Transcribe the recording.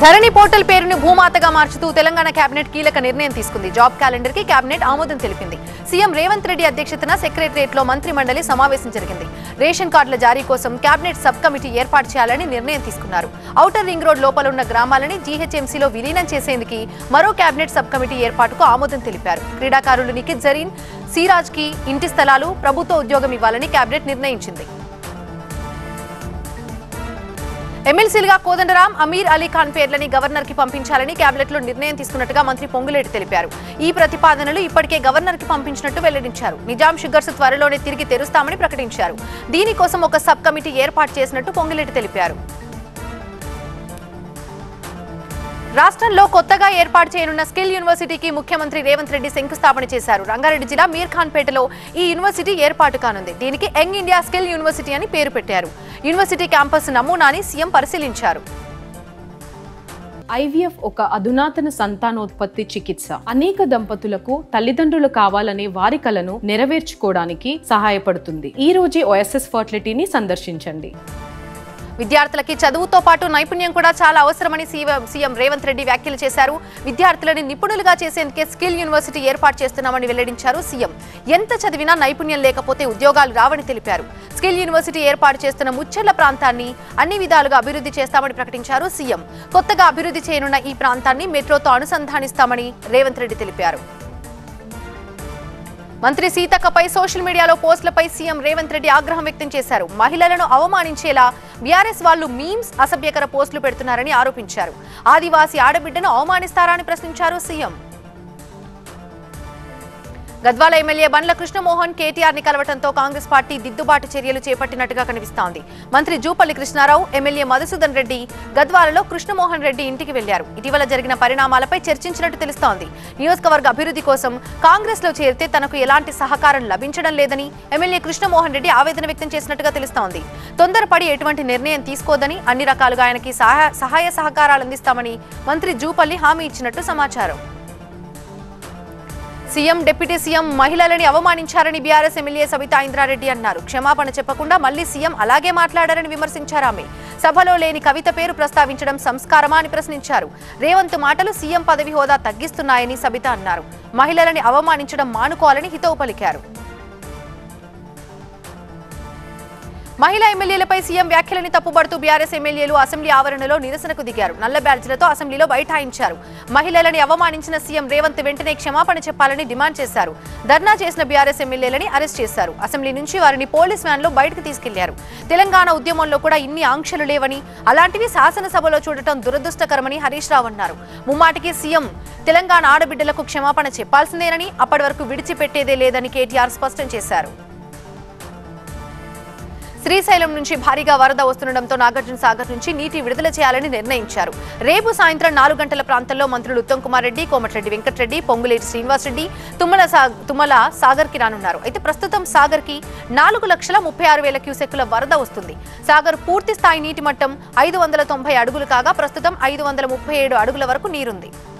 ధరణి portal పేరును భూమాతగా మార్చుతూ Telangana cabinet కీలక నిర్ణయం తీసుకుంది జాబ్ క్యాలెండర్ కి కేబినెట్ ఆమోదం తెలిపింది సీఎం రేవంత్ రెడ్డి అధ్యక్షతన సెక్రటరియట్ లో మంత్రి మండలి సమావేశం జరిగింది రేషన్ కార్డుల జారీ కోసం కేబినెట్ సబ్ కమిటీ ఏర్పాటు చేయాలని నిర్ణయం తీసుకున్నారు ఔటర్ రింగ్ రోడ్ లోపల ఉన్న గ్రామాలని జీహెచ్ఎంసీలో విలీనం చేసేందుకు మరో కేబినెట్ సబ్ కమిటీ ఏర్పాటుకు ఆమోదం తెలిపారు క్రీడాకారులు నిఖిత్ జరీన్ సిరాజ్ కి ఇంటి స్థలాలు ప్రభుత్వ ఉద్యోగం ఇవ్వాలని కేబినెట్ నిర్ణయించింది ఎమ్మెల్సీలుగా కోదండరాం అమీర్ అలీ ఖాన్ పేర్లని గవర్నర్ కి పంపించాలని కేబినెట్ లో నిర్ణయం తీసుకున్నట్టుగా మంత్రి పొంగులేటి తెలిపారు ఈ ప్రతిపాదనలు ఇప్పటికే గవర్నర్ కి పంపించినట్టు వెల్లడించారు నిజాం షుగర్స్ త్వరలోనే తిరిగి తెరుస్తామని ప్రకటించారు దీనికోసం ఒక సబ్ కమిటీ ఏర్పాటు చేసినట్టు పొంగులేటి తెలిపారు రాష్ట్రంలో కొత్తగా ఏర్పాటు చేయనున్న స్కిల్ యూనివర్సిటీకి ముఖ్యమంత్రి రేవంత్ రెడ్డి శంకుస్థాపన చేశారు రంగారెడ్డి జిల్లా మీర్ఖాన్పేటలో ఈ యూనివర్సిటీ ఏర్పాటు కానుంది దీనికి యంగ్ ఇండియా స్కిల్ యూనివర్సిటీ అని పేరు పెట్టారు యూనివర్సిటీ క్యాంపస్ నమూనాని సీఎం పరిశీలించారు ఐవీఎఫ్ ఒక అధునాతన సంతానోత్పత్తి చికిత్స అనేక దంపతులకు తల్లిదండ్రులు కావాలనే వారి కలను నెరవేర్చుకోవడానికి సహాయపడుతుంది ఈ రోజే ఓఎస్ఎస్ ఫర్టిలిటీని సందర్శించండి విద్యార్థులకి చదువుతో పాటు నైపుణ్యం కూడా చాలా అవసరమని సీఎం సీఎం రేవంత్ రెడ్డి వ్యాఖ్యలు చేశారు విద్యార్థులని నిపుణులుగా చేసేందుకే స్కిల్ యూనివర్సిటీ ఏర్పాటు చేస్తున్నామని వెల్లడించారు సీఎం ఎంత చదివినా నైపుణ్యం లేకపోతే ఉద్యోగాలు రావని తెలిపారు స్కిల్ యూనివర్సిటీ ఏర్పాటు చేస్తున్న ముచ్చెర్ల ప్రాంతాన్ని అన్ని విధాలుగా అభివృద్ధి చేస్తామని ప్రకటించారు సీఎం కొత్తగా అభివృద్ధి చేయనున్న ఈ ప్రాంతాన్ని మెట్రోతో అనుసంధానిస్తామని రేవంత్ రెడ్డి తెలిపారు మంత్రి సీతక్కపై సోషల్ మీడియాలో పోస్టులపై సీఎం రేవంత్ రెడ్డి ఆగ్రహం వ్యక్తం చేశారు మహిళలను అవమానించేలా బీఆర్ఎస్ వాళ్ళు మీమ్స్ అసభ్యకర పోస్టులు పెడుతున్నారని ఆరోపించారు ఆదివాసీ ఆడబిడ్డను అవమానిస్తారా అని ప్రశ్నించారు CM Gadwal MLA Bandla Krishnamohan KTR ని కలవటంతో కాంగ్రెస్ పార్టీ దిద్దుబాటు చర్యలు చేపట్టినట్టుగా కనిపిస్తోంది మంత్రి జూపల్లి కృష్ణారావు ఎమ్మెల్యే మధుసూదన్ రెడ్డి గద్వాలలో కృష్ణమోహన్ రెడ్డి ఇంటికి వెళ్లారు ఇటీవల జరిగిన పరిణామాలపై చర్చించినట్టు తెలుస్తోంది నియోజకవర్గ అభివృద్ధి కోసం కాంగ్రెస్ లో చేరితే తనకు ఎలాంటి సహకారం లభించడం లేదని ఎమ్మెల్యే కృష్ణమోహన్ రెడ్డి ఆవేదన వ్యక్తం చేసినట్టుగా తెలుస్తోంది తొందరపడి ఎటువంటి నిర్ణయం తీసుకోదని అన్ని రకాలుగా ఆయనకి సహాయ సహాయ సహకారాలు అందిస్తామని మంత్రి జూపల్లి హామీ ఇచ్చినట్టు సమాచారం సీఎం డిప్యూటీ సీఎం మహిళలని అవమానించారని బీఆర్ఎస్ ఎమ్మెల్యే సవితా ఇంద్రారెడ్డి అన్నారు క్షమాపణ చెప్పకుండా మళ్లీ సీఎం అలాగే మాట్లాడారని విమర్శించారు ఆమె సభలో లేని కవిత పేరు ప్రస్తావించడం సంస్కారమా అని ప్రశ్నించారు రేవంత్ మాటలు సీఎం పదవి హోదా తగ్గిస్తున్నాయని సబిత అన్నారు మహిళలని అవమానించడం మానుకోవాలని హితవు పలికారు మహిళా ఎమ్మెల్యేలపై సీఎం వ్యాఖ్యలని తప్పుబడుతూ బీఆర్ఎస్ ఎమ్మెల్యేలు అసెంబ్లీ ఆవరణలో నిరసనకు దిగారు నల్ల బ్యాడ్జ్లతో అసెంబ్లీలో బైఠాయించారు మహిళలని అవమానించిన సీఎం రేవంత్ వెంటనే క్షమాపణ చెప్పాలని డిమాండ్ చేశారు ధర్నా చేసిన బీఆర్ఎస్ ఎమ్మెల్యేలని అరెస్ట్ చేశారు అసెంబ్లీ నుంచి వారిని పోలీస్ వ్యాన్లో బయటకు తీసుకెళ్లారు తెలంగాణ ఉద్యమంలో కూడా ఇన్ని ఆంక్షలు లేవని అలాంటివి శాసనసభలో చూడటం దురదృష్టకరమని హరీష్ రావు అన్నారు ముమ్మాటికి సీఎం తెలంగాణ ఆడబిడ్డలకు క్షమాపణ చెప్పాల్సిందేనని అప్పటి వరకు విడిచిపెట్టేదే లేదని కేటీఆర్ స్పష్టం చేశారు శ్రీశైలం నుంచి భారీగా వరద వస్తుండటంతో నాగార్జున సాగర్ నుంచి నీటి విడుదల చేయాలని నిర్ణయించారు రేపు సాయంత్రం నాలుగు గంటల ప్రాంతంలో మంత్రులు ఉత్తమ్ కుమార్ రెడ్డి కోమటిరెడ్డి వెంకటరెడ్డి పొంగులేటి శ్రీనివాస్ రెడ్డి తుమ్మల సా- తుమ్మల సాగర్ కి రానున్నారు అయితే ప్రస్తుతం సాగర్ కి నాలుగు లక్షల ముప్పై ఆరు వేల క్యూసెక్కుల వరద వస్తుంది సాగర్ పూర్తి స్థాయి నీటి మట్టం ఐదు వందల తొంభై అడుగులు కాగా ప్రస్తుతం ఐదు వందల ముప్పై ఏడు అడుగుల వరకు నీరుంది